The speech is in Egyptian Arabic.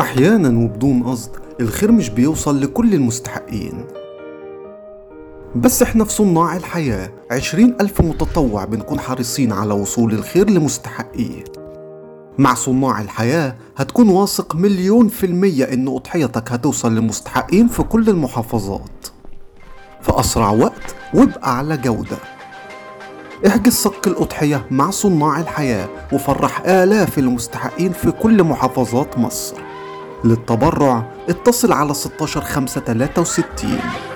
أحيانا وبدون قصد الخير مش بيوصل لكل المستحقين بس احنا في صناع الحياة عشرين ألف متطوع بنكون حريصين على وصول الخير لمستحقيه مع صناع الحياة هتكون واثق مليون في المية إن أضحيتك هتوصل للمستحقين في كل المحافظات في أسرع وقت وبأعلى جودة احجز صك الأضحية مع صناع الحياة وفرح آلاف المستحقين في كل محافظات مصر للتبرع اتصل على 16 5 63